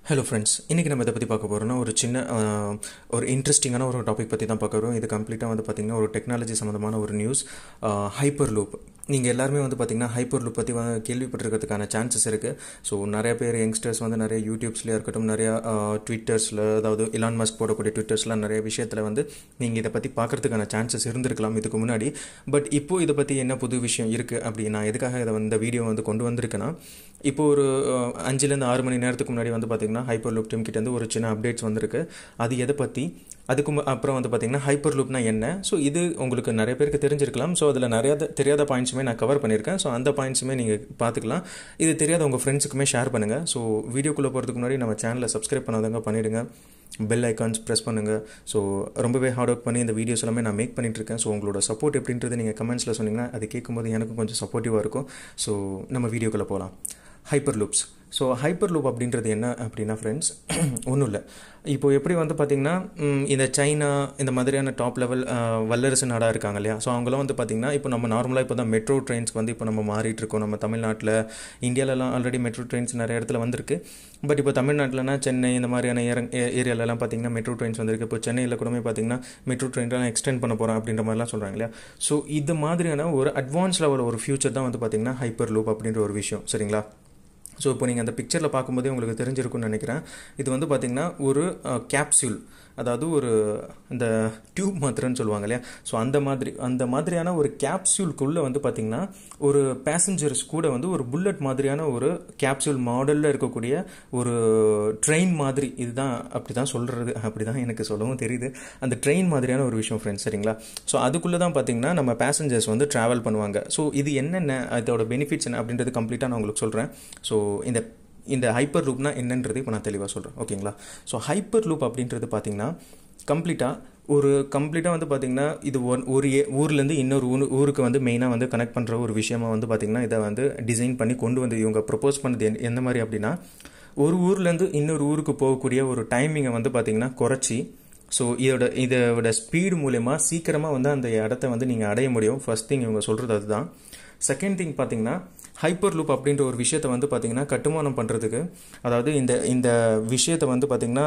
hello friends இன்றைக்கி நம்ம இதை பற்றி பார்க்க போகிறோம்னா ஒரு சின்ன ஆஹ், ஒரு இன்ட்ரெஸ்டிங்கான ஒரு டாபிக் பற்றி தான் பார்க்க போகிறோம் இது கம்ப்ளீட்டாக வந்து பார்த்திங்கன்னா ஒரு டெக்னாலஜி சம்மந்தமான ஒரு நியூஸ் ஹைப்பர் லூப் நீங்கள் எல்லாருமே வந்து பார்த்திங்கன்னா ஹைப்பர் லூப் பற்றி வந்து கேள்விப்பட்டிருக்கிறதுக்கான சான்சஸ் இருக்குது ஸோ நிறைய பேர் யங்ஸ்டர்ஸ் வந்து நிறைய யூடியூப்ஸ்லேயே இருக்கட்டும் நிறையா ட்விட்டர்ஸில் அதாவது இலான் மஸ்க் போடக்கூடிய ட்விட்டர்ஸ்லாம் நிறைய விஷயத்தில் வந்து நீங்கள் இதை பற்றி பார்க்குறதுக்கான சான்சஸ் இருந்திருக்கலாம் இதுக்கு முன்னாடி பட் இப்போ இதை பற்றி என்ன புது விஷயம் இருக்குது அப்படி நான் எதுக்காக இதை வந்து இந்த வீடியோ வந்து கொண்டு வந்திருக்கேன்னா இப்போ ஒரு அஹ், அஞ்சுலேருந்து ஆறு மணி நேரத்துக்கு முன்னாடி வந்து பார்த்திங்கன்னா ஹைப்பர் லூப் டீம் கிட்டேருந்து ஒரு சின்ன அப்டேட்ஸ் வந்திருக்கு அது எதை பற்றி அதுக்கு மு- அப்புறம் வந்து பார்த்திங்கன்னா ஹைப்பர் லூப்னா என்ன ஸோ இது உங்களுக்கு நிறைய பேருக்கு தெரிஞ்சிருக்கலாம் ஸோ அதில் நிறைய தெரியாத பாயிண்ட்ஸுமே நான் கவர் பண்ணியிருக்கேன் ஸோ அந்த பாயிண்ட்ஸுமே நீங்கள் பார்த்துக்கலாம் இது தெரியாத உங்கள் ஃப்ரெண்ட்ஸுக்குமே ஷேர் பண்ணுங்கள் ஸோ வீடியோக்குள்ளே போகிறதுக்கு முன்னாடி நம்ம சேனலை சப்ஸ்கிரைப் பண்ணாதவங்க பண்ணிவிடுங்க பெல் ஐக்கான்ஸ் ப்ரெஸ் பண்ணுங்கள் ஸோ ரொம்பவே ஹார்ட் ஒர்க் பண்ணி இந்த வீடியோஸ் எல்லாமே நான் மேக் பண்ணிட்டு இருக்கேன் ஸோ உங்களோட சப்போர்ட் எப்படின்றது நீங்கள் கமெண்ட்ஸில் சொன்னீங்கன்னா அது கேட்கும்போது எனக்கும் கொஞ்சம் சப்போர்ட்டிவாக இருக்கும் ஸோ நம்ம வீடியோக்குள்ளே போகலாம் hyperloops so hyperloop அப்படின்றது என்ன அப்படின்னா ஃப்ரெண்ட்ஸ் ஒன்றும் இல்லை இப்போ எப்படி வந்து பார்த்திங்கன்னா ம், இந்த சைனா இந்த மாதிரியான டாப் லெவல் வல்லரசு நாடாக இருக்காங்க இல்லையா ஸோ அவங்களாம் வந்து பார்த்திங்கன்னா இப்போ நம்ம நார்மலாக இப்போ தான் மெட்ரோ ட்ரெயின்ஸ்க்கு வந்து இப்போ நம்ம மாறிட்டு இருக்கோம் நம்ம தமிழ்நாட்டில் இந்தியாவிலலாம் ஆல்ரெடி மெட்ரோ ட்ரெயின்ஸ் நிறைய இடத்துல வந்திருக்கு பட் இப்போ தமிழ்நாட்டிலனா சென்னை இந்த மாதிரியான ஏரங் ஏரியாலலாம் பார்த்திங்கன்னா மெட்ரோ ட்ரெயின்ஸ் வந்திருக்கு இப்போ சென்னையில் கூட பார்த்திங்கன்னா மெட்ரோ ட்ரெயின்லாம் எக்ஸ்டெண்ட் பண்ண போகிறோம் அப்படின்ற மாதிரிலாம் சொல்கிறாங்க இல்லையா ஸோ இது மாதிரியான ஒரு அட்வான்ஸ் லெவல் ஒரு ஃபியூச்சர் தான் வந்து பார்த்திங்கன்னா ஹைப்பர் லூப் அப்படின்ற ஒரு விஷயம் சரிங்களா ஸோ இப்போ நீங்கள் அந்த பிக்சரில் பார்க்கும்போதே உங்களுக்கு தெரிஞ்சிருக்கும்னு நினைக்கிறேன் இது வந்து பார்த்திங்கன்னா ஒரு கேப்சூல் அதாவது ஒரு இந்த டியூப் மாத்திரன்னு சொல்லுவாங்க இல்லையா ஸோ அந்த மாதிரி அந்த மாதிரியான ஒரு கேப்சூலுக்குள்ளே வந்து பார்த்திங்கன்னா ஒரு பேசஞ்சர்ஸ் கூட வந்து ஒரு புல்லட் மாதிரியான ஒரு கேப்சூல் மாடலில் இருக்கக்கூடிய ஒரு ட்ரெயின் மாதிரி இதுதான் அப்படி தான் சொல்கிறது அப்படி தான் எனக்கு சொல்லவும் தெரியுது அந்த ட்ரெயின் மாதிரியான ஒரு விஷயம் ஃப்ரெண்ட்ஸ் சரிங்களா ஸோ அதுக்குள்ளே தான் பார்த்தீங்கன்னா நம்ம பேசஞ்சர்ஸ் வந்து ட்ராவல் பண்ணுவாங்க ஸோ இது என்னென்ன அதோட பெனிஃபிட்ஸ் என்ன அப்படின்றது கம்ப்ளீட்டாக நான் உங்களுக்கு சொல்கிறேன் ஸோ இந்த இந்த ஹைப்பர் லூப்னா என்னன்றது இப்போ நான் தெளிவாக சொல்கிறேன் ஓகேங்களா ஸோ ஹைப்பர் லூப் அப்படின்றது பார்த்தீங்கன்னா கம்ப்ளீட்டாக ஒரு கம்ப்ளீட்டாக வந்து பார்த்தீங்கன்னா இது ஒன் ஒரு ஏ- ஊர்லேருந்து இன்னொரு ஊரு ஊருக்கு வந்து மெயினாக வந்து கனெக்ட் பண்ணுற ஒரு விஷயமா வந்து பார்த்தீங்கன்னா இதை வந்து டிசைன் பண்ணி கொண்டு வந்து இவங்க ப்ரொப்போஸ் பண்ணது எந்த- எந்த மாதிரி அப்படின்னா ஒரு ஊர்லேருந்து இன்னொரு ஊருக்கு போகக்கூடிய ஒரு டைமிங்கை வந்து பார்த்தீங்கன்னா குறைச்சி ஸோ இதோட இதோட ஸ்பீடு மூலயமா சீக்கிரமாக வந்து அந்த இடத்த வந்து நீங்கள் அடைய முடியும் ஃபர்ஸ்ட் திங் இவங்க சொல்கிறது அதுதான் செகண்ட் திங் பார்த்தீங்கன்னா ஹைப்பர் லூப் அப்படின்ற ஒரு விஷயத்தை வந்து பார்த்தீங்கன்னா கட்டுமானம் பண்ணுறதுக்கு அதாவது இந்த இந்த விஷயத்தை வந்து பார்த்தீங்கன்னா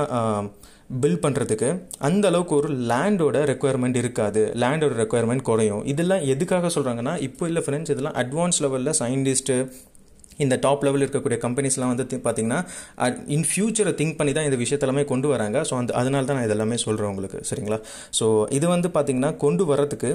பில் பண்ணுறதுக்கு அந்த அளவுக்கு ஒரு லேண்டோட ரெக்குயர்மெண்ட் இருக்காது லேண்டோட ரெக்குயர்மெண்ட் குறையும் இதெல்லாம் எதுக்காக சொல்கிறாங்கன்னா இப்போ இல்லை ஃப்ரெண்ட்ஸ் இதெல்லாம் அட்வான்ஸ் லெவலில் சயின்டிஸ்ட்டு இந்த டாப் லெவலில் இருக்கக்கூடிய கம்பெனிஸ்லாம் வந்து தி- பார்த்தீங்கன்னா இன் ஃபியூச்சரை திங்க் பண்ணி தான் இந்த விஷயத்தெல்லாமே கொண்டு வராங்க ஸோ அந்த அதனால தான் நான் இதெல்லாமே சொல்கிறேன் உங்களுக்கு சரிங்களா ஸோ இது வந்து பார்த்தீங்கன்னா கொண்டு வரதுக்கு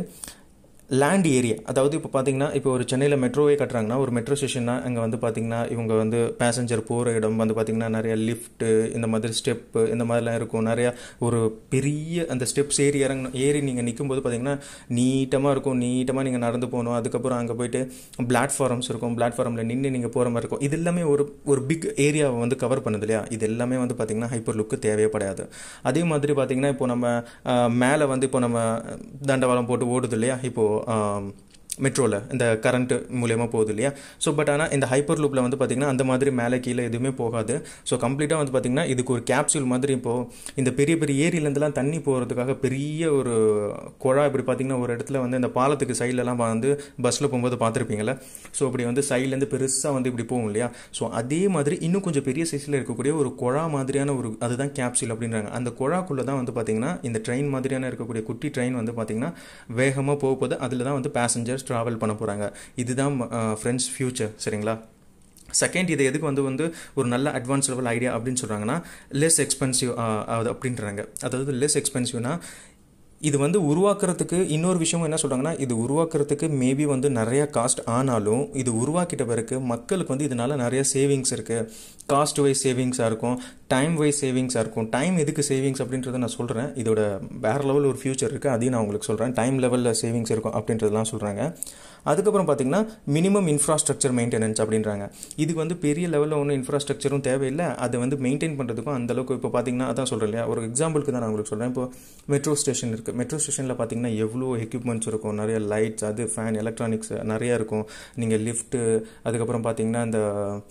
லேண்ட் ஏரியா அதாவது இப்போ பார்த்தீங்கன்னா இப்போ ஒரு சென்னையில் மெட்ரோவே கட்டுறாங்கன்னா ஒரு மெட்ரோ ஸ்டேஷன்னா அங்கே வந்து பார்த்தீங்கன்னா இவங்க வந்து பேசஞ்சர் போகிற இடம் வந்து பார்த்தீங்கன்னா நிறைய லிஃப்ட்டு இந்த மாதிரி ஸ்டெப்பு இந்த மாதிரிலாம் இருக்கும் நிறையா ஒரு பெரிய அந்த ஸ்டெப்ஸ் ஏறி இறங்கணும் ஏறி நீங்கள் நிற்கும்போது பார்த்தீங்கன்னா நீட்டமாக இருக்கும் நீட்டமாக நீங்கள் நடந்து போகணும் அதுக்கப்புறம் அங்கே போயிட்டு பிளாட்ஃபார்ம்ஸ் இருக்கும் பிளாட்ஃபார்மில் நின்று நீங்கள் போகிற மாதிரி இருக்கும் இது எல்லாமே ஒரு ஒரு பிக் ஏரியாவை வந்து கவர் பண்ணுது இல்லையா இது எல்லாமே வந்து பார்த்தீங்கன்னா ஹைப்பர் லுக்கு தேவைப்படாது அதே மாதிரி பார்த்தீங்கன்னா இப்போ நம்ம மேலே வந்து இப்போ நம்ம தண்டவாளம் போட்டு ஓடுது இல்லையா இப்போது மெட்ரோவில் இந்த கரண்ட் மூலயமா போகுது இல்லையா ஸோ பட் ஆனால் இந்த ஹைப்பர் லூப்பில் வந்து பார்த்திங்கன்னா அந்த மாதிரி மேலே கீழே எதுவுமே போகாது ஸோ கம்ப்ளீட்டாக வந்து பார்த்திங்கன்னா இதுக்கு ஒரு கேப்சூல் மாதிரி இப்போது இந்த பெரிய பெரிய ஏரியிலேருந்துலாம் தண்ணி போகிறதுக்காக பெரிய ஒரு குழா இப்படி பார்த்திங்கன்னா ஒரு இடத்துல வந்து இந்த பாலத்துக்கு சைட்லலாம் வந்து பஸ்ஸில் போகும்போது பார்த்துருப்பீங்களா ஸோ அப்படி வந்து சைட்லேருந்து பெருசாக வந்து இப்படி போகும் இல்லையா ஸோ அதே மாதிரி இன்னும் கொஞ்சம் பெரிய சைஸில் இருக்கக்கூடிய ஒரு குழா மாதிரியான ஒரு அதுதான் கேப்சூல் அப்படின்றாங்க அந்த குழாக்குள்ளே தான் வந்து பார்த்திங்கன்னா இந்த ட்ரெயின் மாதிரியான இருக்கக்கூடிய குட்டி ட்ரெயின் வந்து பார்த்திங்கன்னா வேகமாக போக போது அதில் தான் வந்து பேசஞ்சர்ஸ் ட்ராவல் பண்ண போகிறாங்க இதுதான் ஃப்ரெண்ட்ஸ் ஃபியூச்சர் சரிங்களா செகண்ட் இது எதுக்கு வந்து வந்து ஒரு நல்ல அட்வான்ஸ் லெவல் ஐடியா அப்படின்னு சொல்கிறாங்கன்னா லெஸ் எக்ஸ்பென்சிவ் அது அப்படின்றாங்க அதாவது லெஸ் எக்ஸ்பென்சிவ்னா இது வந்து உருவாக்குறதுக்கு இன்னொரு விஷயம் என்ன சொல்கிறாங்கன்னா இது உருவாக்குறதுக்கு மேபி வந்து நிறைய காஸ்ட் ஆனாலும் இது உருவாக்கிட்ட பிறகு மக்களுக்கு வந்து இதனால நிறைய சேவிங்ஸ் இருக்குது காஸ்ட் வைஸ் சேவிங்ஸாக இருக்கும் டைம் வைஸ் சேவிங்ஸாக இருக்கும் டைம் எதுக்கு சேவிங்ஸ் அப்படின்றத நான் சொல்கிறேன் இதோட வேறு லெவல் ஒரு ஃபியூச்சர் இருக்குது அதையும் நான் உங்களுக்கு சொல்கிறேன் டைம் லெவலில் சேவிங்ஸ் இருக்கும் அப்படின்றதெல்லாம் சொல்கிறாங்க அதுக்கப்புறம் பார்த்தீங்கன்னா மினிமம் இன்ஃப்ராஸ்ட்ரக்சர் மெயின்டெனன்ஸ் அப்படின்றாங்க இதுக்கு வந்து பெரிய லெவலில் ஒன்றும் இன்ஃப்ராஸ்ட்ரக்சரும் தேவையில்லை அதை வந்து மெயின்டைன் பண்ணுறதுக்கும் அந்த அளவுக்கு இப்போ பார்த்தீங்கன்னா அதான் சொல்கிறேன் இல்லையா ஒரு எக்ஸாம்பிளுக்கு தான் நான் உங்களுக்கு சொல்கிறேன் இப்போ மெட்ரோ ஸ்டேஷன் இருக்குது மெட்ரோ ஸ்டேஷனில் பார்த்தீங்கன்னா எவ்வளோ எக்யூப்மெண்ட்ஸ் இருக்கும் நிறைய லைட்ஸ் அது ஃபேன் எலக்ட்ரானிக்ஸ் நிறைய இருக்கும் நீங்கள் லிஃப்ட்டு அதுக்கப்புறம் பார்த்தீங்கன்னா இந்த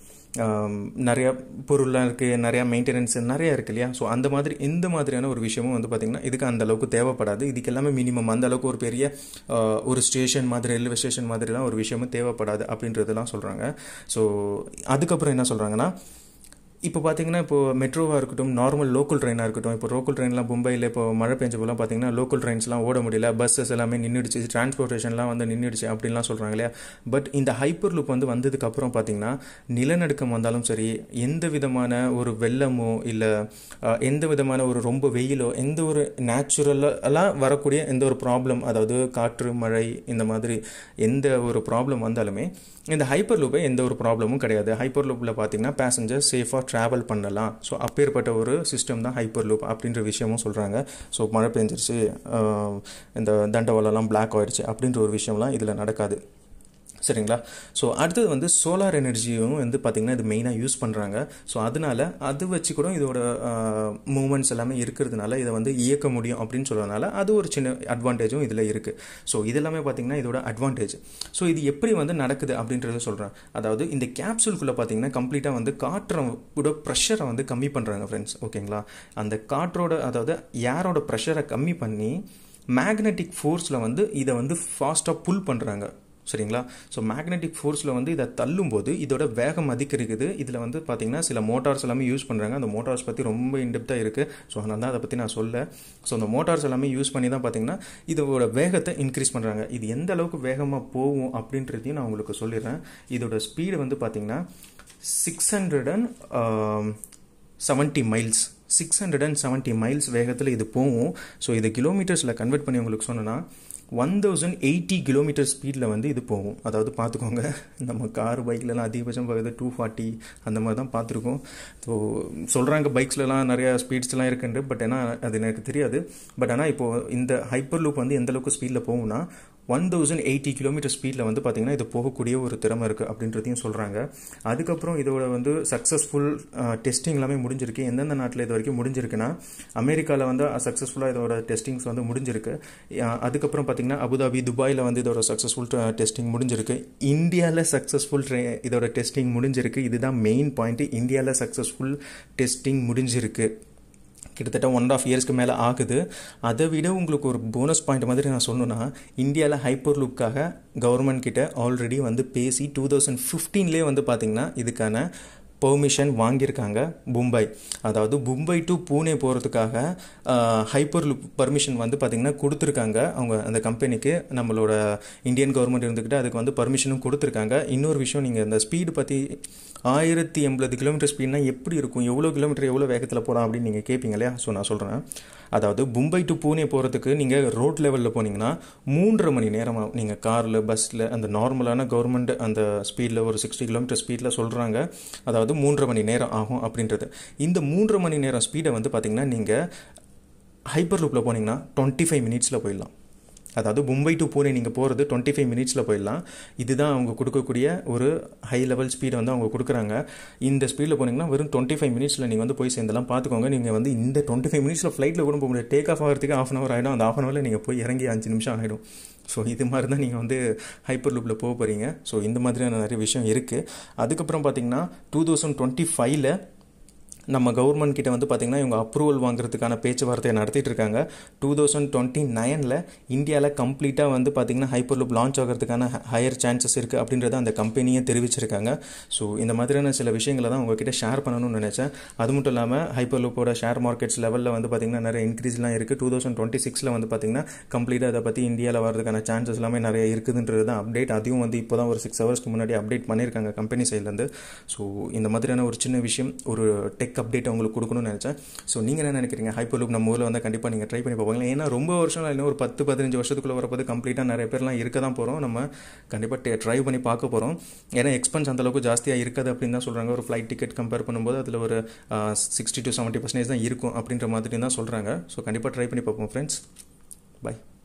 ஆம், நிறைய பொருள்லாம் இருக்குது நிறையா மெயின்டெனன்ஸ் நிறையா இருக்கு இல்லையா ஸோ அந்த மாதிரி இந்த மாதிரியான ஒரு விஷயமும் வந்து பார்த்திங்கன்னா இதுக்கு அந்த அளவுக்கு தேவைப்படாது இதுக்கு எல்லாமே மினிமம் அந்த அளவுக்கு ஒரு பெரிய ஆ, ஒரு ஸ்டேஷன் மாதிரி ரயில்வே ஸ்டேஷன் மாதிரிலாம் ஒரு விஷயமும் தேவைப்படாது அப்படின்றதெல்லாம் சொல்கிறாங்க ஸோ அதுக்கப்புறம் என்ன சொல்கிறாங்கன்னா இப்போ பார்த்தீங்கன்னா இப்போ மெட்ரோவாக இருக்கட்டும் நார்மல் லோக்கல் ட்ரெயினாக இருக்கட்டும் இப்போ லோக்கல் ட்ரெயின்லாம் மும்பையில் இப்போ மழை பெஞ்சப்போலாம் பார்த்தீங்கன்னா லோக்கல் ட்ரெயின்ஸ்லாம் ஓட முடியல பஸ்ஸஸ் எல்லாமே நின்றுடுச்சு டிரான்ஸ்போர்ட்டேஷன்லாம் வந்து நின்றுடுச்சு அப்படின்லாம் சொல்கிறாங்க இல்லையா பட் இந்த ஹைப்பர் லூப் வந்து வந்ததுக்கு அப்புறம் பார்த்தீங்கன்னா நிலநடுக்கம் வந்தாலும் சரி எந்த விதமான ஒரு வெள்ளமோ இல்லை எந்த விதமான ஒரு ரொம்ப வெயிலோ எந்த ஒரு நேச்சுரலாக வரக்கூடிய எந்த ஒரு ப்ராப்ளம் அதாவது காற்று மழை இந்த மாதிரி எந்த ஒரு ப்ராப்ளம் வந்தாலுமே இந்த ஹைப்பர் லூப்பை எந்த ஒரு ப்ராப்ளமும் கிடையாது ஹைப்பர் லூப்பில் பார்த்தீங்கன்னா பேசஞ்சர் சேஃபாக ட்ராவல் பண்ணலாம் ஸோ அப்பேற்பட்ட ஒரு சிஸ்டம் தான் ஹைப்பர் லூப் அப்படின்ற விஷயமும் சொல்கிறாங்க ஸோ மழை பெஞ்சிருச்சு இந்த தண்டவாளம்லாம் பிளாக் ஆயிடுச்சு அப்படின்ற ஒரு விஷயம்லாம் இதில் நடக்காது சரிங்களா ஸோ அடுத்தது வந்து சோலார் எனர்ஜியும் வந்து பார்த்திங்கன்னா இது மெயினாக யூஸ் பண்ணுறாங்க ஸோ அதனால அது வச்சு கூட இதோட மூமெண்ட்ஸ் எல்லாமே இருக்கிறதுனால இதை வந்து இயக்க முடியும் அப்படின்னு சொல்கிறதுனால அது ஒரு சின்ன அட்வான்டேஜும் இதில் இருக்குது ஸோ இதெல்லாமே பார்த்திங்கன்னா இதோட அட்வான்டேஜ் ஸோ இது எப்படி வந்து நடக்குது அப்படின்றத சொல்கிறேன் அதாவது இந்த கேப்சூல்குள்ளே பார்த்தீங்கன்னா கம்ப்ளீட்டாக வந்து காற்றோட ப்ரெஷரை வந்து கம்மி பண்ணுறாங்க ஃப்ரெண்ட்ஸ் ஓகேங்களா அந்த காற்றோட அதாவது ஏரோட ப்ரெஷரை கம்மி பண்ணி மேக்னெட்டிக் ஃபோர்ஸில் வந்து இதை வந்து ஃபாஸ்ட்டாக புல் பண்ணுறாங்க சரிங்களா ஸோ மேக்னெட்டிக் ஃபோர்ஸில் வந்து இதை தள்ளும்போது இதோட வேகம் அதிகரிக்குது இதில் வந்து பார்த்தீங்கன்னா சில மோட்டார்ஸ் எல்லாமே யூஸ் பண்ணுறாங்க அந்த மோட்டார்ஸ் பற்றி ரொம்ப இன்டெப்த்தாக இருக்குது ஸோ அதனால தான் அதை பற்றி நான் சொல்ல ஸோ அந்த மோட்டார்ஸ் எல்லாமே யூஸ் பண்ணி தான் பார்த்தீங்கன்னா இதோட வேகத்தை இன்க்ரீஸ் பண்ணுறாங்க இது எந்த அளவுக்கு வேகமாக போகும் அப்படின்றதையும் நான் உங்களுக்கு சொல்லிடுறேன் இதோட ஸ்பீடு வந்து பார்த்தீங்கன்னா six hundred and seventy miles six hundred and seventy miles வேகத்தில் இது போகும் ஸோ இதை கிலோமீட்டர்ஸில் கன்வெர்ட் பண்ணி உங்களுக்கு சொன்னேன்னா ஒன் தௌசண்ட் எயிட்டி கிலோமீட்டர் ஸ்பீடில் வந்து இது போகும் அதாவது பார்த்துக்கோங்க நம்ம கார் பைக்லலாம் அதிகபட்சம் பார்க்குறது டூ ஃபார்ட்டி அந்த மாதிரி தான் பார்த்துருக்கோம் ஸோ சொல்கிறாங்க பைக்ஸ்லலாம் நிறையா ஸ்பீட்ஸ்லாம் இருக்குண்டு பட் ஆனால் அது எனக்கு தெரியாது பட் ஆனால் இப்போது இந்த ஹைப்பர் லூப் வந்து எந்த அளவுக்கு ஸ்பீடில் போகும்னா ஒன் தௌசண்ட் எயிட்டி கிலோமீட்டர் ஸ்பீடில் வந்து பார்த்திங்கன்னா இது போகக்கூடிய ஒரு திறமை இருக்குது அப்படின்றதையும் சொல்கிறாங்க அதுக்கப்புறம் இதோட வந்து சக்ஸஸ்ஃபுல் டெஸ்டிங் எல்லாமே முடிஞ்சிருக்கு எந்தெந்த நாட்டில் இது வரைக்கும் முடிஞ்சிருக்குன்னா அமெரிக்காவில் வந்து சக்ஸஸ்ஃபுல்லாக இதோட டெஸ்டிங்ஸ் வந்து முடிஞ்சிருக்கு அதுக்கப்புறம் பார்த்திங்கன்னா அபுதாபி துபாயில் வந்து இதோட சக்ஸஸ்ஃபுல் டெஸ்டிங் முடிஞ்சிருக்கு இந்தியாவில் சக்ஸஸ்ஃபுல் இதோட டெஸ்டிங் முடிஞ்சிருக்கு இதுதான் மெயின் பாயிண்ட்டு இந்தியாவில் சக்ஸஸ்ஃபுல் டெஸ்டிங் முடிஞ்சிருக்கு கிட்டத்தட்ட ஒன் ஆஃப் இயர்ஸ்க்கு மேலே ஆகுது அதை விட உங்களுக்கு ஒரு போனஸ் பாயிண்ட் மாதிரி நான் சொல்லணும்னா இந்தியாவில் ஹைப்பர் லுக்காக கவர்மெண்ட் கிட்ட ஆல்ரெடி வந்து பேசி டூ தௌசண்ட் ஃபிஃப்டீன்லேயே வந்து பார்த்திங்கன்னா இதுக்கான பெர்மிஷன் வாங்கியிருக்காங்க மும்பை அதாவது மும்பை டு பூனே போகிறதுக்காக ஹைப்பர் லுப் பர்மிஷன் வந்து பார்த்திங்கன்னா கொடுத்துருக்காங்க அவங்க அந்த கம்பெனிக்கு நம்மளோட இந்தியன் கவர்மெண்ட் இருந்துக்கிட்டு அதுக்கு வந்து பர்மிஷனும் கொடுத்துருக்காங்க இன்னொரு விஷயம் நீங்கள் இந்த ஸ்பீடு பற்றி ஆயிரத்தி எண்பது கிலோமீட்டர் ஸ்பீட்னா எப்படி இருக்கும் எவ்வளோ கிலோமீட்டர் எவ்வளோ வேகத்தில் போகலாம் அப்படின்னு நீங்கள் கேட்பீங்க இல்லையா ஸோ நான் சொல்கிறேன் அதாவது மும்பை டு பூனே போகிறதுக்கு நீங்கள் ரோட் லெவலில் போனீங்கன்னா மூன்றரை மணி நேரமாக நீங்கள் காரில் பஸ்ஸில் அந்த நார்மலான கவர்மெண்ட் அந்த ஸ்பீடில் ஒரு சிக்ஸ்டி கிலோமீட்டர் ஸ்பீடில் சொல்கிறாங்க அதாவது மூன்றரை மணி நேரம் ஆகும் அப்படின்றது இந்த மூன்றரை மணி நேரம் ஸ்பீடை வந்து பார்த்திங்கன்னா நீங்கள் ஹைப்பர் லூப்பில் போனீங்கன்னா டுவெண்ட்டி ஃபைவ் மினிட்ஸில் போயிடலாம் அதாவது மும்பை டு பூனே நீங்கள் போகிறது டுவெண்ட்டி ஃபைவ் மினிட்ஸில் போயிடலாம் இதுதான் அவங்க கொடுக்கக்கூடிய ஒரு ஹை லெவல் ஸ்பீடை வந்து அவங்க கொடுக்குறாங்க இந்த ஸ்பீடில் போனீங்கன்னா வெறும் டுவெண்ட்டி ஃபைவ் மினிட்ஸில் நீங்கள் வந்து போய் சேர்ந்தெல்லாம் பார்த்துக்கோங்க நீங்கள் வந்து இந்த டுவெண்ட்டி ஃபைவ் மினிட்ஸில் ஃப்ளைட்டில் கூட போக முடியாது டேக் ஆஃப் ஆகிறதுக்கு ஆஃப் அன் அவர் ஆகிடும் அந்த ஆஃப் அன் ஹவரில் நீங்கள் போய் இறங்கி அஞ்சு நிமிஷம் ஆகிடும் ஸோ இது மாதிரி தான் நீங்கள் வந்து ஹைப்பர் லூப்பில் போக போகிறீங்க ஸோ இந்த மாதிரியான நிறைய விஷயம் இருக்குது அதுக்கப்புறம் பார்த்தீங்கன்னா டூ தௌசண்ட் டுவெண்ட்டி ஃபைவ்ல நம்ம கவர்மெண்ட் கிட்ட வந்து பார்த்திங்கன்னா இவங்க அப்ரூவல் வாங்குறதுக்கான பேச்சுவார்த்தையை நடத்திட்டு இருக்காங்க டூ தௌசண்ட் டுவெண்ட்டி நைனில் இந்தியாவில் கம்ப்ளீட்டாக வந்து பார்த்திங்கன்னா ஹைப்பர் லூப் லான்ச் ஆகிறதுக்கான ஹையர் சான்சஸ் இருக்குது அப்படின்றத அந்த கம்பெனியே தெரிவிச்சிருக்காங்க ஸோ இந்த மாதிரியான சில விஷயங்களை தான் உங்ககிட்ட ஷேர் பண்ணணும்னு நினச்சேன் அது மட்டும் இல்லாமல் ஹைப்பர் லூப்போட ஷேர் மார்க்கெட்ஸ் லெவலில் வந்து பார்த்திங்கன்னா நிறைய இன்க்ரீஸ்லாம் இருக்குது டூ தௌசண்ட் டுவெண்ட்டி சிக்ஸில் வந்து பார்த்திங்கன்னா கம்ப்ளீட்டாக அதை பற்றி இந்தியாவில் வரதுக்கான சான்சஸ் எல்லாமே நிறைய இருக்குதுன்றது தான் அப்டேட் அதையும் வந்து இப்போ தான் ஒரு சிக்ஸ் ஹவர்ஸ்க்கு முன்னாடி அப்டேட் பண்ணியிருக்காங்க கம்பெனி சைட்லேருந்து ஸோ இந்த மாதிரியான ஒரு சின்ன விஷயம் ஒரு டெக் அப்டேட் உங்களுக்கு கொடுக்கணும்னு நினச்சேன் ஸோ நீங்கள் என்ன நினைக்கிறீங்க ஹைப்பர் லூப் நம்ம ஊரில் வந்து கண்டிப்பாக நீங்கள் ட்ரை பண்ணி பார்ப்பாங்க ஏன்னா ரொம்ப வருஷம் இல்லை ஒரு பத்து பதினஞ்சு வருஷத்துக்குள்ளே வரப்போது கம்ப்ளீட்டாக நிறைய பேர்லாம் இருக்க தான் போகிறோம் நம்ம கண்டிப்பாக ட்ரை பண்ணி பார்க்க போகிறோம் ஏன்னா எக்ஸ்பென்ஸ் அந்தளவுக்கு ஜாஸ்தியாக இருக்காது அப்படின்னு தான் சொல்கிறாங்க ஒரு ஃப்ளைட் டிக்கெட் கம்பேர் பண்ணும்போது அதில் ஒரு சிக்ஸ்டி டு செவன்ட்டி பர்சன்டேஜ் தான் இருக்கும் அப்படின்ற மாதிரி தான் சொல்கிறாங்க ஸோ கண்டிப்பாக ட்ரை பண்ணி பார்ப்போம் ஃப்ரெண்ட்ஸ் பை